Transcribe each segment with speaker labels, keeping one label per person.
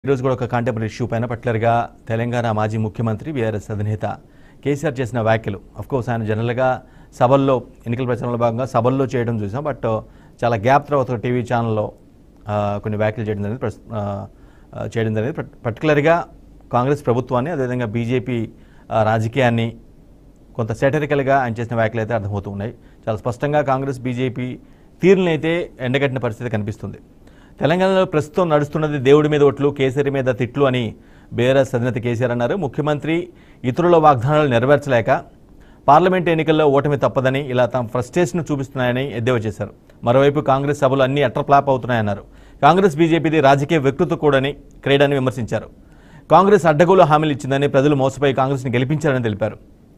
Speaker 1: ఈరోజు కూడా ఒక కాంటెంపరీ ఇష్యూ పైన పర్టికులర్గా తెలంగాణ మాజీ ముఖ్యమంత్రి బీఆర్ఎస్ అధినేత కేసీఆర్ చేసిన వ్యాఖ్యలు కోర్స్ ఆయన జనరల్గా సభల్లో ఎన్నికల ప్రచారంలో భాగంగా సభల్లో చేయడం చూసాం బట్ చాలా గ్యాప్ తర్వాత ఒక టీవీ ఛానల్లో ఆ, కొన్ని వ్యాఖ్యలు చేయడం జరిగింది ప్రస్- ఆ, ఆ, చేయడం జరిగింది పట్- పర్టికులర్గా కాంగ్రెస్ ప్రభుత్వాన్ని అదేవిధంగా బీజేపీ ఆ, రాజకీయాన్ని కొంత సెటరికల్గా ఆయన చేసిన వ్యాఖ్యలు అయితే అర్థమవుతూ ఉన్నాయి చాలా స్పష్టంగా కాంగ్రెస్ బీజేపీ తీరుని అయితే ఎండగట్టిన పరిస్థితి కనిపిస్తుంది తెలంగాణలో ప్రస్తుతం నడుస్తున్నది దేవుడి మీద ఒట్లు కేసరి మీద తిట్లు అని బీఆర్ఎస్ అధినేత కేసీఆర్ అన్నారు ముఖ్యమంత్రి ఇతరుల వాగ్దానాలు నెరవేర్చలేక పార్లమెంట్ ఎన్నికల్లో ఓటమి తప్పదని ఇలా తమ ఫ్రస్ట్రేషన్ చూపిస్తున్నాయని ఎద్దేవా చేశారు మరోవైపు కాంగ్రెస్ సభలు అన్ని అట్రప్లాప్ అవుతున్నాయన్నారు కాంగ్రెస్ బీజేపీది రాజకీయ వ్యక్తిత్వ కూడని క్రీడని విమర్శించారు కాంగ్రెస్ అడ్డగోలు హామీలు ఇచ్చిందని ప్రజలు మోసపోయి కాంగ్రెస్ని గెలిపించారని తెలిపారు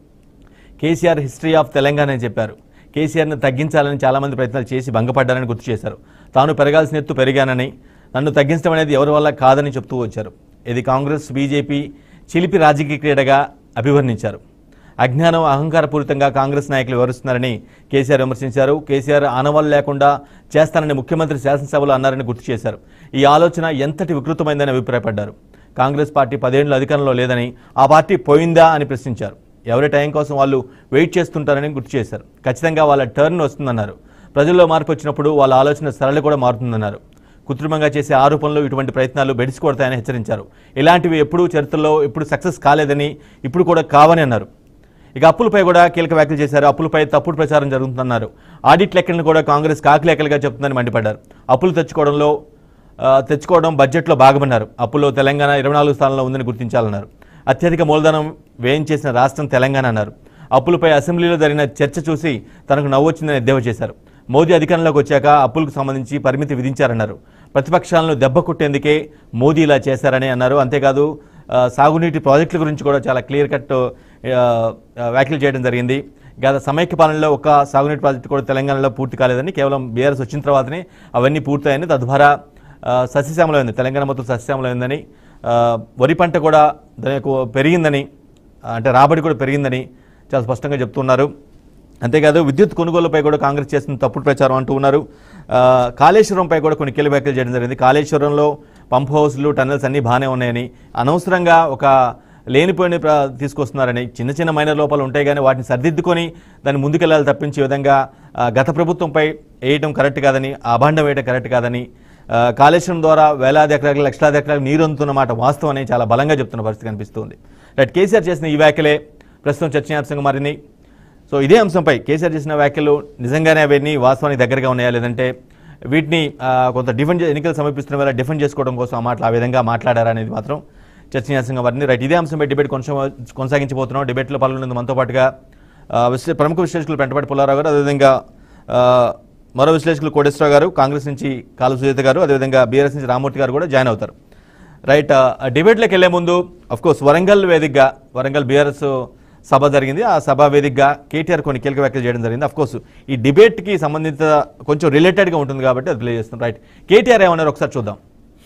Speaker 1: కేసీఆర్ హిస్టరీ ఆఫ్ తెలంగాణ అని చెప్పారు కేసీఆర్ని తగ్గించాలని చాలామంది ప్రయత్నాలు చేసి భంగపడ్డారని గుర్తు చేశారు తాను పెరగాల్సిన ఎత్తు పెరిగానని నన్ను తగ్గించడం అనేది ఎవరి వల్ల కాదని చెప్తూ వచ్చారు ఇది కాంగ్రెస్ బీజేపీ చిలిపి రాజకీయ క్రీడగా అభివర్ణించారు అజ్ఞానం అహంకారపూరితంగా కాంగ్రెస్ నాయకులు వివరిస్తున్నారని కేసీఆర్ విమర్శించారు కేసీఆర్ ఆనవాళ్ళు లేకుండా చేస్తానని ముఖ్యమంత్రి శాసనసభలో అన్నారని గుర్తు చేశారు ఈ ఆలోచన ఎంతటి వికృతమైందని అభిప్రాయపడ్డారు కాంగ్రెస్ పార్టీ పదేళ్లు అధికారంలో లేదని ఆ పార్టీ పోయిందా అని ప్రశ్నించారు ఎవరి టైం కోసం వాళ్ళు వెయిట్ చేస్తుంటారని గుర్తు చేశారు ఖచ్చితంగా వాళ్ళ టర్న్ వస్తుందన్నారు ప్రజల్లో మార్పు వచ్చినప్పుడు వాళ్ళ ఆలోచన సరళ కూడా మారుతుందన్నారు కృత్రిమంగా చేసే ఆరోపణలు ఇటువంటి ప్రయత్నాలు బెడిసి కొడతాయని హెచ్చరించారు ఇలాంటివి ఎప్పుడూ చరిత్రలో ఎప్పుడు సక్సెస్ కాలేదని ఇప్పుడు కూడా కావని అన్నారు ఇక అప్పులపై కూడా కీలక వ్యాఖ్యలు చేశారు అప్పులపై తప్పుడు ప్రచారం జరుగుతుందన్నారు ఆడిట్ లెక్కలను కూడా కాంగ్రెస్ కాకిలెక్కలుగా చెప్తుందని మండిపడ్డారు అప్పులు తెచ్చుకోవడంలో ఆ, తెచ్చుకోవడం బడ్జెట్లో భాగమన్నారు అప్పుల్లో తెలంగాణ ఇరవై నాలుగు స్థానంలో ఉందని గుర్తించాలన్నారు అత్యధిక మూలధనం వ్యయం చేసిన రాష్ట్రం తెలంగాణ అన్నారు అప్పులపై అసెంబ్లీలో జరిగిన చర్చ చూసి తనకు నవ్వొచ్చిందని ఎద్దేవా చేశారు మోదీ అధికారంలోకి వచ్చాక అప్పులకు సంబంధించి పరిమితి విధించారన్నారు ప్రతిపక్షాలను దెబ్బ కొట్టేందుకే మోదీ ఇలా చేశారని అన్నారు అంతేకాదు ఆ, సాగునీటి ప్రాజెక్టుల గురించి కూడా చాలా క్లియర్ కట్ వ్యాఖ్యలు చేయడం జరిగింది గత సమైక్య పాలనలో ఒక సాగునీటి ప్రాజెక్టు కూడా తెలంగాణలో పూర్తి కాలేదని కేవలం బీఆర్ఎస్ వచ్చిన తర్వాతనే అవన్నీ పూర్తయ్యాయని తద్వారా ఆ, సస్యశ్యామలమైంది తెలంగాణ మొత్తం సస్యశ్యామలమైందని ఆ, వరి పంట కూడా దానికి పెరిగిందని ఆ, అంటే రాబడి కూడా పెరిగిందని చాలా స్పష్టంగా చెప్తున్నారు అంతేకాదు విద్యుత్ కొనుగోలుపై కూడా కాంగ్రెస్ చేస్తున్న తప్పుడు ప్రచారం అంటూ ఉన్నారు ఆ, కాళేశ్వరంపై కూడా కొన్ని కీలక వ్యాఖ్యలు చేయడం జరిగింది కాళేశ్వరంలో పంప్ హౌస్లు టన్నెల్స్ అన్నీ బాగానే ఉన్నాయని అనవసరంగా ఒక లేనిపోయిన ప్ర తీసుకొస్తున్నారని చిన్న చిన్న మైనర్ లోపాలు ఉంటాయి కానీ వాటిని సరిదిద్దుకొని దాన్ని ముందుకెళ్ళాలి తప్పించే విధంగా ఆ, గత ప్రభుత్వంపై వేయటం కరెక్ట్ కాదని అభాండం వేయడం కరెక్ట్ కాదని ఆ, కాళేశ్వరం ద్వారా వేలాది ఎకరాలు లక్షలాది ఎకరాలు నీరు అందుతున్న మాట వాస్తవం అని చాలా బలంగా చెప్తున్న పరిస్థితి కనిపిస్తుంది రైట్ కేసీఆర్ చేసిన ఈ వ్యాఖ్యలే ప్రస్తుతం చర్చనీయాంశంగా మారింది సో ఇదే అంశంపై కేసీఆర్ చేసిన వ్యాఖ్యలు నిజంగానే అవన్నీ వాస్తవానికి దగ్గరగా ఉన్నాయా లేదంటే వీటిని ఆ, కొంత డిఫెండ్ చే- ఎన్నికలు సమీపిస్తున్న వేళ డిఫెండ్ చేసుకోవడం కోసం ఆ మాటలు ఆ విధంగా మాట్లాడారా అనేది మాత్రం చర్చనీయాంశంగా మారింది రైట్ ఇదే అంశంపై డిబేట్ కొంచెం కొనసాగించబోతున్నాం డిబేట్లో పాల్గొనేందుకు మనతో పాటుగా ఆ, విశ్లే ప్రముఖ విశ్లేషకులు పెంటపాటి పుల్లారావు గారు అదేవిధంగా ఆ, మరో విశ్లేషకులు కోటేశ్వరరావు గారు కాంగ్రెస్ నుంచి కాలు సుజాత గారు అదేవిధంగా బీఆర్ఎస్ నుంచి రామూర్తి గారు కూడా జాయిన్ అవుతారు రైట్ ఆ, డిబేట్లోకి వెళ్లే ముందు కోర్స్ వరంగల్ వేదికగా వరంగల్ బీఆర్ఎస్ సభ జరిగింది ఆ సభ వేదికగా కేటీఆర్ కొన్ని కీలక వ్యాఖ్యలు చేయడం జరిగింది కోర్స్ ఈ డిబేట్కి సంబంధిత కొంచెం రిలేటెడ్గా ఉంటుంది కాబట్టి అది ప్లే చేస్తాం రైట్ కేటీఆర్ ఏమన్నారు ఒకసారి చూద్దాం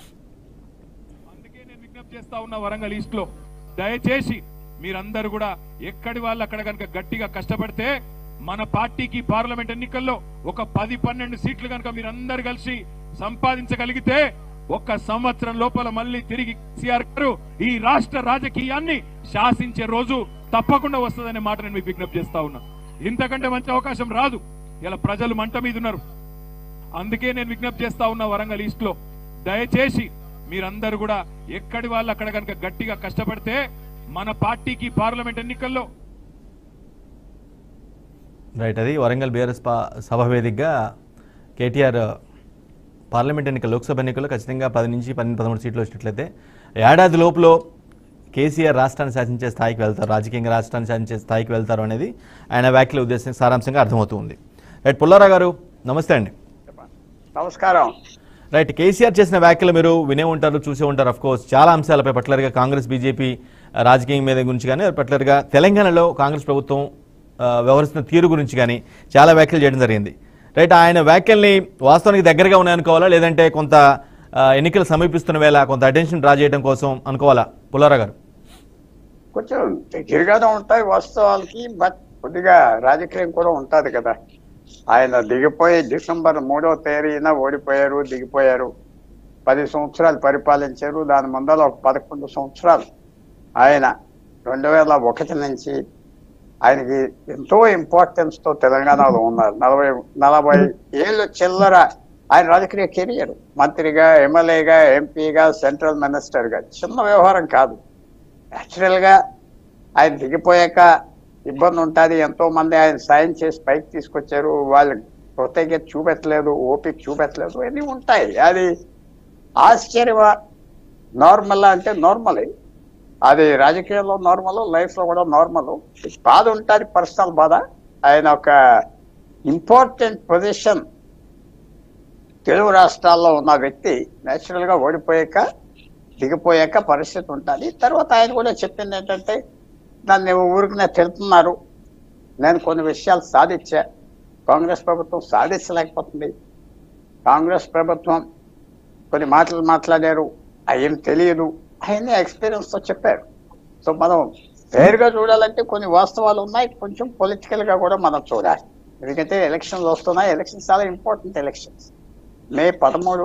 Speaker 2: అందుకే నేను విజ్ఞప్తి చేస్తా ఉన్నా వరంగల్ ఈస్ట్ లో దయచేసి మీరందరూ కూడా ఎక్కడి వాళ్ళు అక్కడ కనుక గట్టిగా కష్టపడితే మన పార్టీకి పార్లమెంట్ ఎన్నికల్లో ఒక పది పన్నెండు సీట్లు కనుక మీరందరూ కలిసి సంపాదించగలిగితే ఒక్క సంవత్సరం లోపల మళ్ళీ తిరిగి కేసీఆర్ గారు ఈ రాష్ట్ర రాజకీయాన్ని శాసించే రోజు తప్పకుండా వస్తుందనే మాట నేను మీకు విజ్ఞప్తి చేస్తా ఉన్నా ఇంతకంటే మంచి అవకాశం రాదు ఇలా ప్రజలు మంట మీద ఉన్నారు అందుకే నేను విజ్ఞప్తి చేస్తా ఉన్నా వరంగల్ ఈస్ట్ లో దయచేసి మీరందరూ కూడా ఎక్కడి వాళ్ళు అక్కడ కనుక గట్టిగా కష్టపడితే మన పార్టీకి పార్లమెంట్ ఎన్నికల్లో
Speaker 1: రైట్ అది వరంగల్ బీఆర్ఎస్ పా సభ వేదికగా కేటీఆర్ పార్లమెంట్ ఎన్నికలు లోక్సభ ఎన్నికల్లో ఖచ్చితంగా పది నుంచి పన్నెండు పదమూడు సీట్లు వచ్చినట్లయితే ఏడాది లోపులో కేసీఆర్ రాష్ట్రాన్ని శాసించే స్థాయికి వెళ్తారు రాజకీయంగా రాష్ట్రాన్ని శాసించే స్థాయికి వెళ్తారు అనేది ఆయన వ్యాఖ్యల ఉద్దేశం సారాంశంగా అర్థమవుతుంది రైట్ పుల్లారావు గారు నమస్తే అండి
Speaker 3: నమస్కారం
Speaker 1: రైట్ కేసీఆర్ చేసిన వ్యాఖ్యలు మీరు వినే ఉంటారు చూసే ఉంటారు అఫ్ కోర్స్ చాలా అంశాలపై పర్టికులర్గా కాంగ్రెస్ బీజేపీ రాజకీయం మీద గురించి కానీ పర్టికులర్గా తెలంగాణలో కాంగ్రెస్ ప్రభుత్వం ఆ, వ్యవహరిస్తున్న తీరు గురించి కానీ చాలా వ్యాఖ్యలు చేయడం జరిగింది రైట్ ఆయన వ్యాఖ్యల్ని వాస్తవానికి దగ్గరగా ఉన్నాయనుకోవాలా లేదంటే కొంత ఆ, ఎన్నికలు సమీపిస్తున్న వేళ కొంత అటెన్షన్ డ్రా చేయడం కోసం అనుకోవాలా పుల్లారావు గారు
Speaker 3: కొంచెం దగ్గరగానే ఉంటాయి వాస్తవాలకి బట్ కొద్దిగా రాజకీయం కూడా ఉంటది కదా ఆయన దిగిపోయి డిసెంబర్ మూడో తేదీన ఓడిపోయారు దిగిపోయారు పది సంవత్సరాలు పరిపాలించారు దాని ముందర ఒక పదకొండు సంవత్సరాలు ఆయన రెండు వేల ఒకటి నుంచి ఆయనకి ఎంతో ఇంపార్టెన్స్ తో తెలంగాణలో ఉన్నారు నలభై నలభై ఏళ్ళు చిల్లర ఆయన రాజకీయ కెరియర్ మంత్రిగా ఎమ్మెల్యేగా ఎంపీగా సెంట్రల్ మినిస్టర్గా చిన్న వ్యవహారం కాదు యాక్చువల్ గా ఆయన దిగిపోయాక ఇబ్బంది ఉంటుంది ఎంతో మంది ఆయన సాయం చేసి పైకి తీసుకొచ్చారు వాళ్ళు కృతజ్ఞత చూపెట్టలేదు ఓపిక చూపెట్టలేదు అన్నీ ఉంటాయి అది ఆశ్చర్యమా నార్మల్ అంటే నార్మల్ అది రాజకీయాల్లో నార్మల్ లైఫ్ లో కూడా నార్మల్ బాధ ఉంటుంది పర్సనల్ బాధ ఆయన ఒక ఇంపార్టెంట్ పొజిషన్ తెలుగు రాష్ట్రాల్లో ఉన్న వ్యక్తి నేచురల్ గా ఓడిపోయాక దిగిపోయాక పరిస్థితి ఉంటుంది తర్వాత ఆయన కూడా చెప్పింది ఏంటంటే నన్ను ఊరికి తిడుతున్నారు నేను కొన్ని విషయాలు సాధించా కాంగ్రెస్ ప్రభుత్వం సాధించలేకపోతుంది కాంగ్రెస్ ప్రభుత్వం కొన్ని మాటలు మాట్లాడారు అయ్యేం తెలియదు అవన్నీ ఎక్స్పీరియన్స్ తో చెప్పారు సో మనం ఫేర్గా చూడాలంటే కొన్ని వాస్తవాలు ఉన్నాయి కొంచెం పొలిటికల్ గా కూడా మనం చూడాలి ఎందుకంటే ఎలక్షన్స్ వస్తున్నాయి ఎలక్షన్స్ చాలా ఇంపార్టెంట్ ఎలక్షన్స్ మే పదమూడు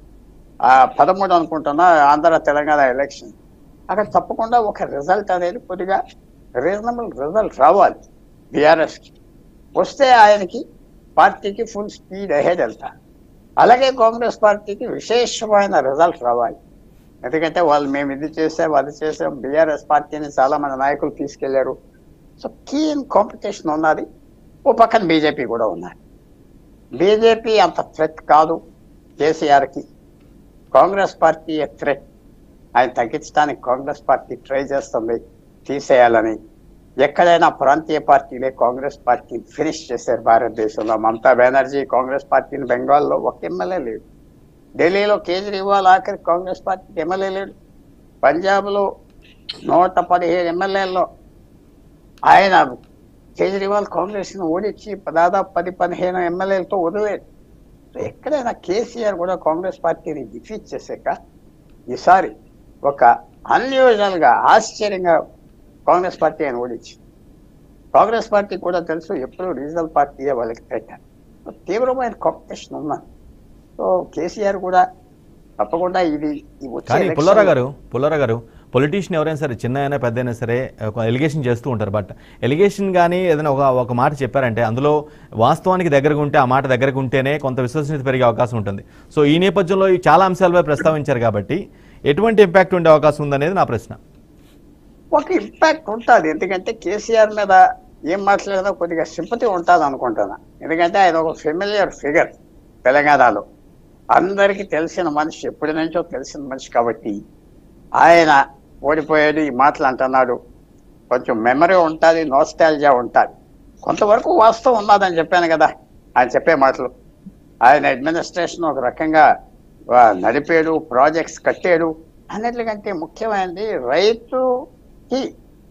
Speaker 3: ఆ, పదమూడు అనుకుంటున్నా ఆంధ్ర తెలంగాణ ఎలక్షన్ అక్కడ తప్పకుండా ఒక రిజల్ట్ అనేది కొద్దిగా రీజనబుల్ రిజల్ట్ రావాలి బీఆర్ఎస్ కి వస్తే ఆయనకి పార్టీకి ఫుల్ స్పీడ్ అహెడ్ వెళ్తారు అలాగే కాంగ్రెస్ పార్టీకి విశేషమైన రిజల్ట్ రావాలి ఎందుకంటే వాళ్ళు మేము ఇది చేసాం అది చేసాం బీఆర్ఎస్ పార్టీని చాలా మంది నాయకులు తీసుకెళ్లారు సో కీన్ కాంపిటీషన్ ఉన్నది ఓ పక్కన బీజేపీ కూడా ఉన్నది బీజేపీ అంత థ్రెట్ కాదు కేసీఆర్కి కాంగ్రెస్ పార్టీ థ్రెట్ ఆయన తగ్గించడానికి కాంగ్రెస్ పార్టీ ట్రై చేస్తుంది తీసేయాలని ఎక్కడైనా ప్రాంతీయ పార్టీలే కాంగ్రెస్ పార్టీ ఫినిష్ చేశారు భారతదేశంలో మమతా బెనర్జీ కాంగ్రెస్ పార్టీని బెంగాల్లో ఒక ఎమ్మెల్యే లేడు ఢిల్లీలో కేజ్రీవాల్ ఆఖరి కాంగ్రెస్ పార్టీకి ఎమ్మెల్యే లేడు పంజాబ్లో నూట పదిహేడు ఎమ్మెల్యేల్లో ఆయన కేజ్రీవాల్ కాంగ్రెస్ ను ఓడించి దాదాపు పది పదిహేను ఎమ్మెల్యేలతో వదిలేడు సో ఎక్కడైనా కేసీఆర్ కూడా కాంగ్రెస్ పార్టీని డిఫీట్ చేశాక ఈసారి ఒక అన్యూజువల్ గా ఆశ్చర్యంగా కాంగ్రెస్ పార్టీ ఆయన ఓడించి కాంగ్రెస్ పార్టీ కూడా తెలుసు ఎప్పుడు రీజనల్ పార్టీయే వాళ్ళకి పెట్టారు తీవ్రమైన కాంపిటీషన్ ఉన్నది సో కేసీఆర్ కూడా తప్పకుండా ఇది ఈ వచ్చే
Speaker 1: కానీ
Speaker 3: election
Speaker 1: పుల్లారా
Speaker 3: లో-
Speaker 1: గారు పుల్లారా గారు పొలిటీషియన్ ఎవరైనా సరే చిన్న అయినా పెద్ద అయినా సరే ఒక ఎలిగేషన్ చేస్తూ ఉంటారు బట్ ఎలిగేషన్ కానీ ఏదైనా ఒక ఒక మాట చెప్పారంటే అందులో వాస్తవానికి దగ్గరగా ఉంటే ఆ మాట దగ్గరగా ఉంటేనే కొంత విశ్వసనీయత పెరిగే అవకాశం ఉంటుంది సో ఈ నేపథ్యంలో ఈ చాలా అంశాలపై ప్రస్తావించారు కాబట్టి ఎటువంటి ఇంపాక్ట్ ఉండే అవకాశం ఉందనేది నా ప్రశ్న
Speaker 3: ఒక ఇంపాక్ట్ ఉంటుంది ఎందుకంటే కేసీఆర్ మీద ఏం మాట్లాడినా కొద్దిగా సింపతి ఉంటుంది అనుకుంటున్నా ఎందుకంటే ఆయన ఒక ఫెమిలియర్ ఫిగర్ తెలంగాణలో అందరికీ తెలిసిన మనిషి ఎప్పటి నుంచో తెలిసిన మనిషి కాబట్టి ఆయన ఓడిపోయాడు ఈ మాటలు అంటున్నాడు కొంచెం మెమరీ ఉంటుంది నోస్టాలజా ఉంటుంది కొంతవరకు వాస్తవం ఉన్నదని చెప్పాను కదా ఆయన చెప్పే మాటలు ఆయన అడ్మినిస్ట్రేషన్ ఒక రకంగా ఆ, నడిపాడు ప్రాజెక్ట్స్ కట్టాడు అన్నిటికంటే ముఖ్యమైనది రైతుకి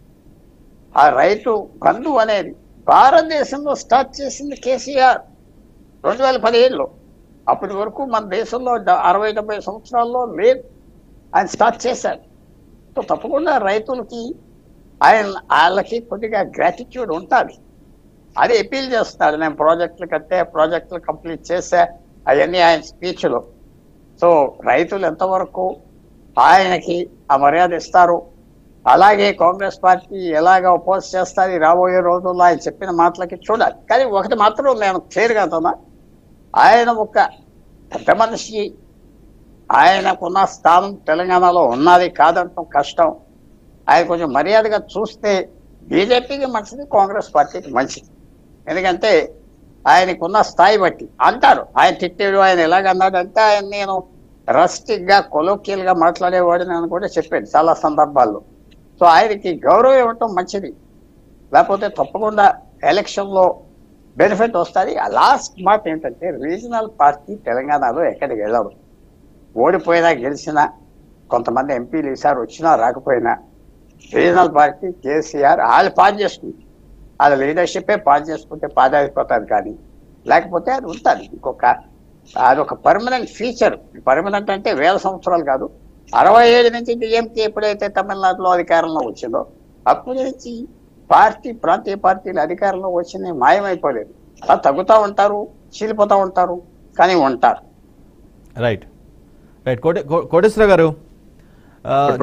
Speaker 3: ఆ రైతు బంధు అనేది భారతదేశంలో స్టార్ట్ చేసింది కేసీఆర్ రెండు వేల పదిహేడులో అప్పటి వరకు మన దేశంలో డ- అరవై డెబ్బై సంవత్సరాల్లో లేదు ఆయన స్టార్ట్ చేశారు సో తప్పకుండా రైతులకి ఆయన వాళ్ళకి కొద్దిగా గ్రాటిట్యూడ్ ఉంటుంది అది అపీల్ చేస్తాడు నేను ప్రాజెక్టులు కట్టే ప్రాజెక్టులు కంప్లీట్ చేశా అవన్నీ ఆయన స్పీచ్లో సో రైతులు ఎంతవరకు ఆయనకి ఆ మర్యాద ఇస్తారు అలాగే కాంగ్రెస్ పార్టీ ఎలాగ అపోజ్ చేస్తారు ఈ రాబోయే రోజుల్లో ఆయన చెప్పిన మాటలకి చూడాలి కానీ ఒకటి మాత్రం నేను క్లియర్గా అంటున్నా ఆయన ఒక పెద్ద మనిషి ఆయనకున్న స్థానం తెలంగాణలో ఉన్నది కాదంటాం కష్టం ఆయన కొంచెం మర్యాదగా చూస్తే బీజేపీకి మంచిది కాంగ్రెస్ పార్టీకి మంచిది ఎందుకంటే ఆయనకున్న స్థాయి బట్టి అంటారు ఆయన తిట్టాడు ఆయన ఎలాగన్నాడంటే ఆయన నేను రస్టిక్ గా కొలోకియల్ గా మాట్లాడేవాడిని అని కూడా చెప్పాడు చాలా సందర్భాల్లో సో ఆయనకి గౌరవం ఇవ్వటం మంచిది లేకపోతే తప్పకుండా ఎలక్షన్ లో బెనిఫిట్ వస్తుంది ఆ లాస్ట్ మాట ఏంటంటే రీజనల్ పార్టీ తెలంగాణలో ఎక్కడికి వెళ్ళరు ఓడిపోయినా గెలిచినా కొంతమంది ఎంపీలు ఈసారి వచ్చినా రాకపోయినా రీజనల్ పార్టీ కేసీఆర్ వాళ్ళు పాస్ చేసుకుంది వాళ్ళ లీడర్షిప్పే పాస్ చేసుకుంటే పాస్ అయిపోతుంది కానీ లేకపోతే అది ఉంటుంది ఇంకొక అది ఒక పర్మనెంట్ ఫీచర్ పర్మనెంట్ అంటే వేల సంవత్సరాలు కాదు అరవై ఏడు నుంచి డిఎంకే ఎప్పుడైతే తమిళనాడులో అధికారంలో వచ్చిందో అప్పటి నుంచి పార్టీ ప్రాంతీయ పార్టీలు అధికారంలో వచ్చింది మాయమైపోలేదు అలా తగ్గుతూ ఉంటారు చీలిపోతూ ఉంటారు కానీ ఉంటారు
Speaker 1: రైట్ రైట్ కోటే కో- కోటేశ్వర గారు ఆ,